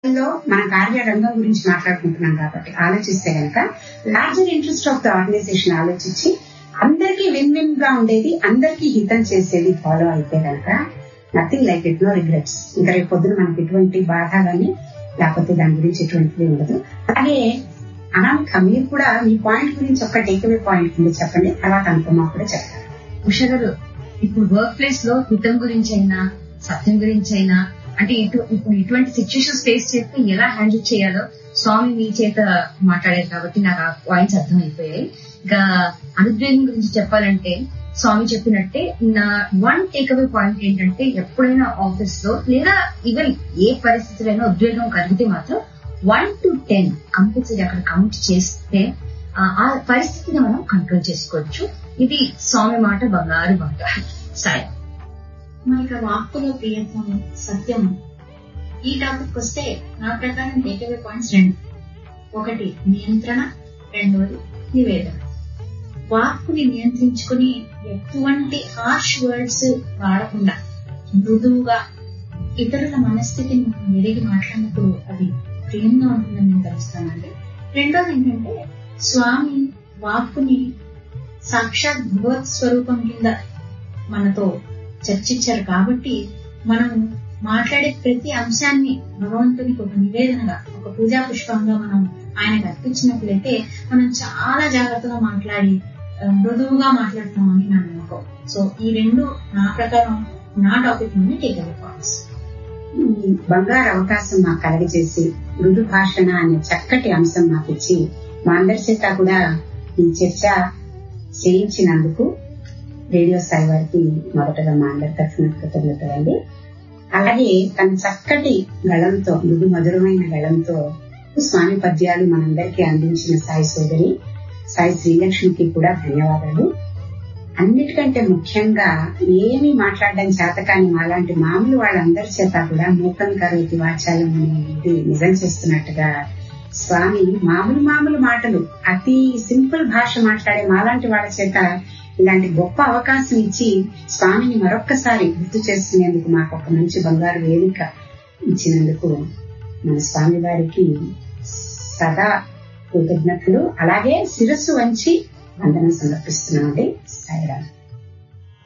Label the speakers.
Speaker 1: లో మన కార్యరంగం గురించి మాట్లాడుకుంటున్నాం కాబట్టి ఆలోచిస్తే కనుక larger interest of the organisation ఆలోచించి అందరికీ విన్ విన్ గా ఉండేది అందరికీ హితం చేసేది ఫాలో అయితే కనుక nothing like it no regrets ఇంకా రేపు పొద్దున మనకి ఎటువంటి బాధ కానీ లేకపోతే దాని గురించి ఎటువంటిది ఉండదు అలాగే అనామిక మీరు కూడా మీ పాయింట్ గురించి ఒక టేక్అవే పాయింట్ ఉంది చెప్పండి తర్వాత అనుకున్నా కూడా చెప్తారు
Speaker 2: ఉషా గారు ఇప్పుడు వర్క్ ప్లేస్ లో హితం గురించి అయినా సత్యం గురించి అయినా అంటే ఇటు ఇప్పుడు ఇటువంటి సిచ్యుయేషన్స్ ఫేస్ చేస్తే ఎలా హ్యాండిల్ చేయాలో స్వామి మీ చేత మాట్లాడారు కాబట్టి నాకు ఆ పాయింట్స్ అర్థమైపోయాయి ఇంకా అనుద్వేగం గురించి చెప్పాలంటే స్వామి చెప్పినట్టే నా వన్ టేక్అవే పాయింట్ ఏంటంటే ఎప్పుడైనా ఆఫీస్ లో లేదా ఈవెన్ ఏ పరిస్థితులైనా ఉద్వేగం కలిగితే మాత్రం వన్ టు టెన్ కంపల్సరీ అక్కడ కౌంట్ చేస్తే ఆ పరిస్థితిని మనం కంట్రోల్ చేసుకోవచ్చు ఇది స్వామి మాట బంగారు మాట సాయం
Speaker 3: మనకి వాక్కులో ప్రియత్వం సత్యం ఈ టాపిక్ వస్తే నా ప్రకారం టేక్అవే పాయింట్స్ రెండు ఒకటి నియంత్రణ రెండవది నివేదన వాక్కుని నియంత్రించుకుని ఎటువంటి హార్ష్ వర్డ్స్ వాడకుండా మృదువుగా ఇతరుల మనస్థితిని మనం ఎరిగి మాట్లాడినప్పుడు అది ప్రియంగా ఉంటుందని నేను తెలుస్తానండి రెండోది ఏంటంటే స్వామి వాక్కుని సాక్షాత్ భగవత్ స్వరూపం కింద మనతో చర్చించారు కాబట్టి మనం మాట్లాడే ప్రతి అంశాన్ని భగవంతునికి ఒక నివేదనగా ఒక పూజా పుష్పంగా మనం ఆయనకు అర్పించినట్లయితే మనం చాలా జాగ్రత్తగా మాట్లాడి మృదువుగా మాట్లాడుతున్నామని నా నమ్మకం సో ఈ రెండు నా ప్రకారం నా టాపిక్ నుండి టేక్ అవే పాయింట్స్
Speaker 1: ఈ బంగారు అవకాశం మాకు కలగజేసి మృదు భాషణ అనే చక్కటి అంశం మాకు ఇచ్చి మా అందరి చేత కూడా ఈ చర్చ చేయించినందుకు రేడియో సాయి వారికి మొదటగా మా అందరి తరఫున కృతజ్ఞతలండి అలాగే తన చక్కటి గళంతో మృదు మధురమైన గళంతో స్వామి పద్యాలు మనందరికీ అందించిన సాయి సోదరి సాయి శ్రీలక్ష్మికి కూడా ధన్యవాదాలు అన్నిటికంటే ముఖ్యంగా ఏమి మాట్లాడడం చేత కానీ మాలాంటి మామూలు వాళ్ళందరి చేత కూడా మూకం కరోతి వాచాలం అనేది నిజం చేస్తున్నట్టుగా స్వామి మామూలు మామూలు మాటలు అతి సింపుల్ భాష మాట్లాడే మాలాంటి వాళ్ళ చేత ఇలాంటి గొప్ప అవకాశం ఇచ్చి స్వామిని మరొక్కసారి గుర్తు చేసుకునేందుకు మాకు ఒక మంచి బంగారు వేదిక ఇచ్చినందుకు మన స్వామి వారికి సదా కృతజ్ఞతలు అలాగే శిరస్సు వంచి వందనం సమర్పిస్తున్నామండి సాయిరామ్